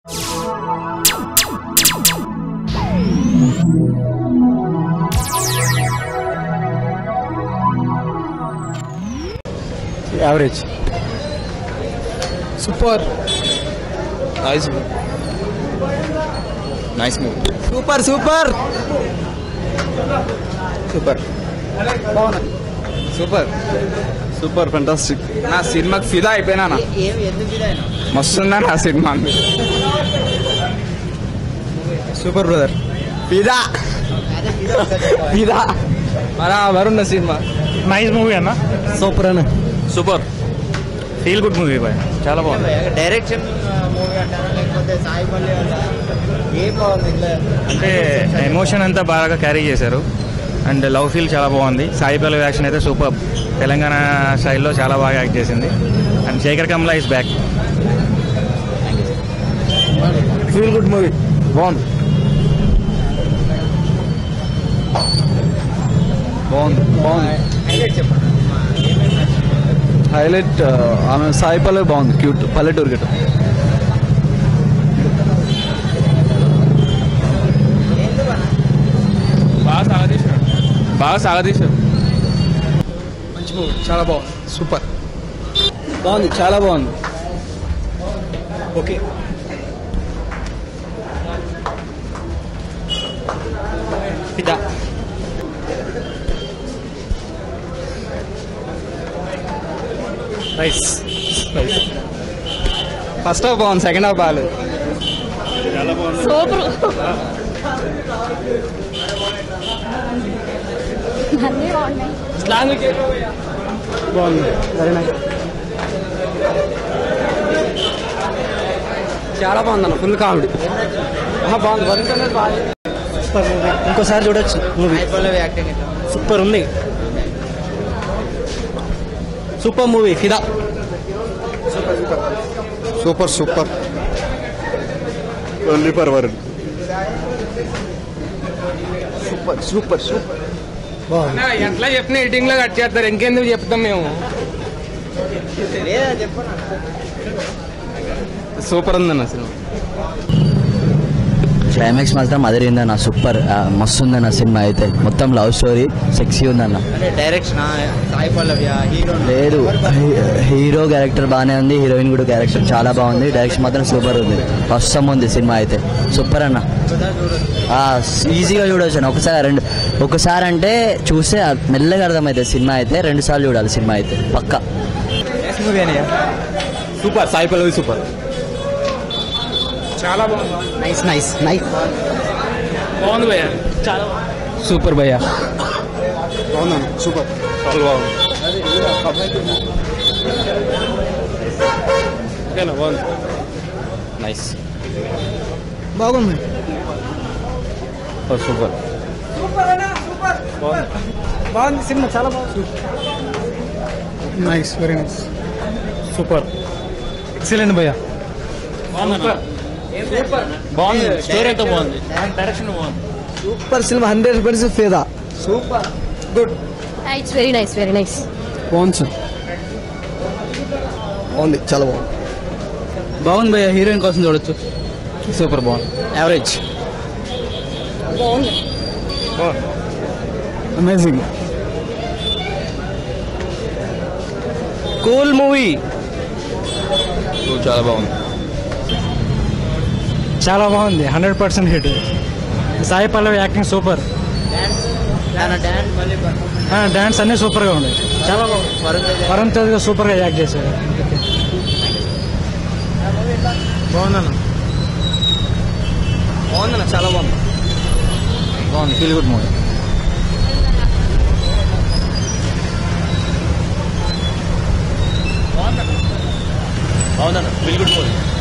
Average super nice nice movie super super super super super fantastic నా సినిమాకి ఫిదా అయిపోయినా నా మస్తుందా నా cinema super brother Fidaa Fidaa మరా వరుణ్ సినిమా నైస్ మూవీ అన్న సూపర్ అన్న super feel good movie boy చాలా బాగుంది డైరెక్షన్ మూవీ అంటారా లేకపోతే సాయి పల్లి అంటారా ఏం బాగుంది ఇట్లా అంటే ఎమోషన్ అంతా బాగా క్యారీ చేశారు అండ్ లవ్ ఫీల్ చాలా బాగుంది సాయి పల్లవి యాక్షన్ అయితే సూపర్ తెలంగాణ స్టైల్లో చాలా బాగా యాక్ట్ చేసింది and Shekhar Kammula is back feel good movie బాగుంది బాగుంది బాగుంది హైలైట్ ఆమె సాయి పల్లవి బాగుంది క్యూట్ పల్లెటూరు గిట్ట బాగా సాగదీశాడు బాగా సాగదీశాడు మంచి మూవీ చాలా బాగుంది సూపర్ బాగుంది చాలా బాగుంది ఓకే పితా నైస్ ఫస్ట్ హాఫ్ బాగుంది సెకండ్ హాఫ్ బాగాలేదు సూపర్ అన్నీ బాగున్నాయి బాగుంది వెరీ నైస్ చాలా బాగుంది అన్న ఫుల్ కామెడీ బాగుంది వరుణ్ తేజ్ బాగా సూపర్ మూవీ ఇంకోసారి చూడొచ్చు మూవీ సాయి పల్లవి యాక్టింగ్ ఎట్లా సూపర్ ఉంది super movie Fidaa super super only for Varun super super super ఎట్లా చెప్పిన ఎడిటింగ్ లో కట్ చేస్తారు ఇంకెందుకు చెప్తాం మేము లేదా చెప్పనా సూపర్ ఉందన్న సినిమా క్లైమాక్స్ మాత్రం అదిరిందన్న సూపర్ ఆ, మస్తు ఉందన్న సినిమా అయితే మొత్తం లవ్ స్టోరీ సెక్సీ ఉందన్న అంటే డైరెక్షన్ సాయి పల్లవి హీరో లేదు హీ- హీరో క్యారెక్టర్ బాగానే ఉంది హీరోయిన్ కూడా క్యారెక్టర్ చాలా బాగుంది డైరెక్షన్ మాత్రం సూపర్ ఉంది ప్రస్తుతం ఉంది సినిమా అయితే సూపర్ అన్న ఆ, ఈజీగా చూడవచ్చు అన్న ఒకసారి రెండు ఒకసారి అంటే చూస్తే ఆ మెల్లగా అర్థమవుతుంది సినిమా అయితే రెండు సార్లు చూడాలి సినిమా అయితే పక్కా మూవీ అని సూపర్ సాయి పల్లవి సూపర్ చాలా బాగుంది నైస్ నైస్ నైస్ బాగుంది భయ్య చాలా సూపర్ భయ్యా బాగుందన్న సూపర్ చాలా బాగుంది ఓకేనా బాగుంది నైస్ బాగుంది సూపర్ బాగుంది సినిమా చాలా బాగుంది nice very nice super excellent భయ్యా బాగుంది స్టోరీ అయితే బాగుంది డైరెక్షన్ బాగుంది సూపర్ సినిమా hundred percent Fidaa it's very nice very nice బాగుంది సార్ బాగుంది చాలా బాగుంది బాగుంది భయ్యా హీరోయిన్ కోసం చూడొచ్చు సూపర్ బాగుంది యావరేజ్ అమేజింగ్ కూల్ మూవీ చాలా బాగుంది చాలా బాగుంది hundred percent hit Sai Pallavi acting super తన డాన్స్ మళ్ళీ performance. డాన్స్ అన్నీ సూపర్గా ఉన్నాయి చాలా బాగుంది వరుణ్ తేజ్ వరుణ్ తేజ్ సూపర్గా యాక్ట్ చేశారు బాగుందన్న బాగుందన్న చాలా బాగుంది బాగుంది ఫీల్ గుడ్ మూవీ బాగుందన్న ఫీల్ గుడ్ మూవీ